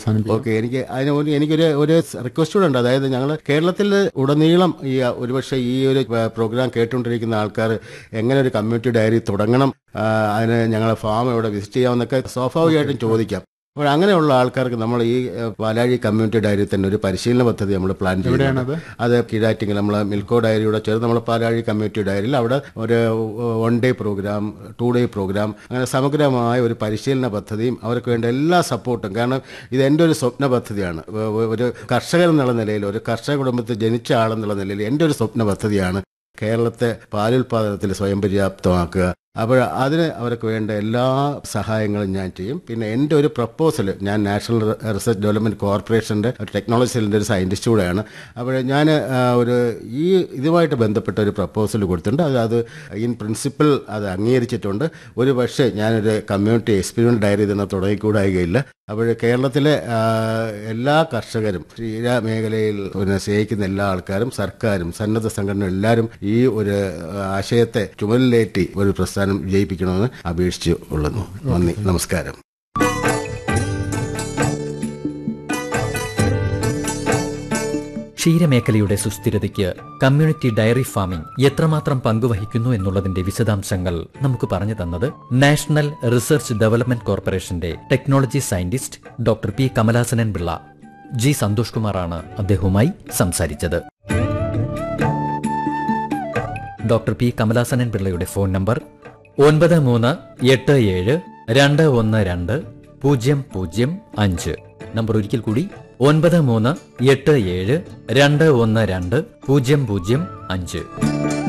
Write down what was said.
അവസാനിപ്പിക്കാം ഓക്കെ എനിക്ക് അതിന് ഒരു എനിക്കൊരു ഒരു റിക്വസ്റ്റ് കൂടെ ഉണ്ട് അതായത് ഞങ്ങൾ കേരളത്തിൽ ഉടനീളം ഈ ഒരുപക്ഷെ ഈ ഒരു പ്രോഗ്രാം കേട്ടുകൊണ്ടിരിക്കുന്ന ആൾക്കാർ എങ്ങനെ ഒരു കമ്മ്യൂണിറ്റി ഡയറി തുടങ്ങണം ആ, അതിന് ഞങ്ങളെ ഫാം എവിടെ വിസിറ്റ് ചെയ്യാമെന്നൊക്കെ സ്വാഭാവികമായിട്ടും ചോദിക്കാം അപ്പോൾ അങ്ങനെയുള്ള ആൾക്കാർക്ക് നമ്മൾ ഈ ഏഹ്, പാലാഴി കമ്മ്യൂണിറ്റി ഡയറി തന്നെ ഒരു പരിശീലന പദ്ധതി നമ്മൾ പ്ലാൻ ചെയ്യുന്നുണ്ട് എവിടെയാണത് അത് കീഴാറ്റിങ്ങൽ നമ്മൾ മിൽക്കോ ഡയറിയുടെ ചേർന്ന് നമ്മൾ പാലാഴി കമ്മ്യൂണിറ്റി ഡയറിയിൽ അവിടെ ഒരു one day programme two day programme അങ്ങനെ സമഗ്രമായ ഒരു പരിശീലന പദ്ധതിയും അവർക്ക് വേണ്ട എല്ലാ സപ്പോർട്ടും കാരണം ഇത് എൻ്റെ ഒരു സ്വപ്ന പദ്ധതിയാണ് ഒ- ഒ- ഒരു കർഷകൻ എന്നുള്ള നിലയിൽ ഒരു കർഷക കുടുംബത്തിൽ ജനിച്ച ആളെന്നുള്ള നിലയിൽ എൻ്റെ ഒരു സ്വപ്ന പദ്ധതിയാണ് കേരളത്തെ പാലുൽപാദനത്തിൽ സ്വയം പര്യാപ്തമാക്കുക അപ്പോൾ അതിന് അവർക്ക് വേണ്ട എല്ലാ സഹായങ്ങളും ഞാൻ ചെയ്യും പിന്നെ എൻ്റെ ഒരു പ്രപ്പോസൽ ഞാൻ നാഷണൽ റിസർച്ച് ഡെവലപ്മെൻറ്റ് കോർപ്പറേഷൻ്റെ ഒരു ടെക്നോളജി സെല്ലിൻ്റെ ഒരു സയൻറ്റിസ്റ്റ് കൂടെയാണ് അപ്പോൾ ഞാൻ ആ, ഒരു ഈ ഇതുമായിട്ട് ബന്ധപ്പെട്ട ഒരു പ്രപ്പോസൽ കൊടുത്തിട്ടുണ്ട് അത് അത് ഇൻ പ്രിൻസിപ്പിൾ അത് അംഗീകരിച്ചിട്ടുണ്ട് ഒരു പക്ഷേ ഞാനൊരു കമ്മ്യൂണിറ്റി എക്സ്പീരിമെൻ്റ് ഡയറി തന്നെ തുടങ്ങിക്കൂടായികയില്ല അപ്പോൾ കേരളത്തിലെ ആ, എല്ലാ കർഷകരും ക്ഷീര മേഖലയിൽ പിന്നെ സ്നേഹിക്കുന്ന എല്ലാ ആൾക്കാരും സർക്കാരും സന്നദ്ധ സംഘടന എല്ലാവരും ഈ ഒരു ആ, ആശയത്തെ ചുമലിലേറ്റി ഒരു പ്രസ്ഥാനം വിജയിപ്പിക്കണമെന്ന് അപേക്ഷിച്ചു ഉള്ളുന്നു നന്ദി നമസ്കാരം ക്ഷീരമേഖലയുടെ സുസ്ഥിരതയ്ക്ക് കമ്മ്യൂണിറ്റി ഡയറി ഫാമിംഗ് എത്രമാത്രം പങ്കുവഹിക്കുന്നു എന്നുള്ളതിന്റെ വിശദാംശങ്ങൾ നമുക്ക് പറഞ്ഞു തന്നത് നാഷണൽ റിസർച്ച് ഡെവലപ്മെന്റ് കോർപ്പറേഷന്റെ technology scientist doctor P Kamalasanan Pillai G Santhosh കുമാറാണ് അദ്ദേഹവുമായി സംസാരിച്ചത് ഡോക്ടർ പി കമലാസനൻ പിള്ളയുടെ ഫോൺ നമ്പർ ഒൻപത് മൂന്ന് എട്ട് ഏഴ് രണ്ട് ഒന്ന് രണ്ട് പൂജ്യം പൂജ്യം അഞ്ച് നമ്പർ ഒരിക്കൽ കൂടി ഒൻപത് മൂന്ന് എട്ട് ഏഴ് രണ്ട് ഒന്ന് രണ്ട് പൂജ്യം പൂജ്യം അഞ്ച്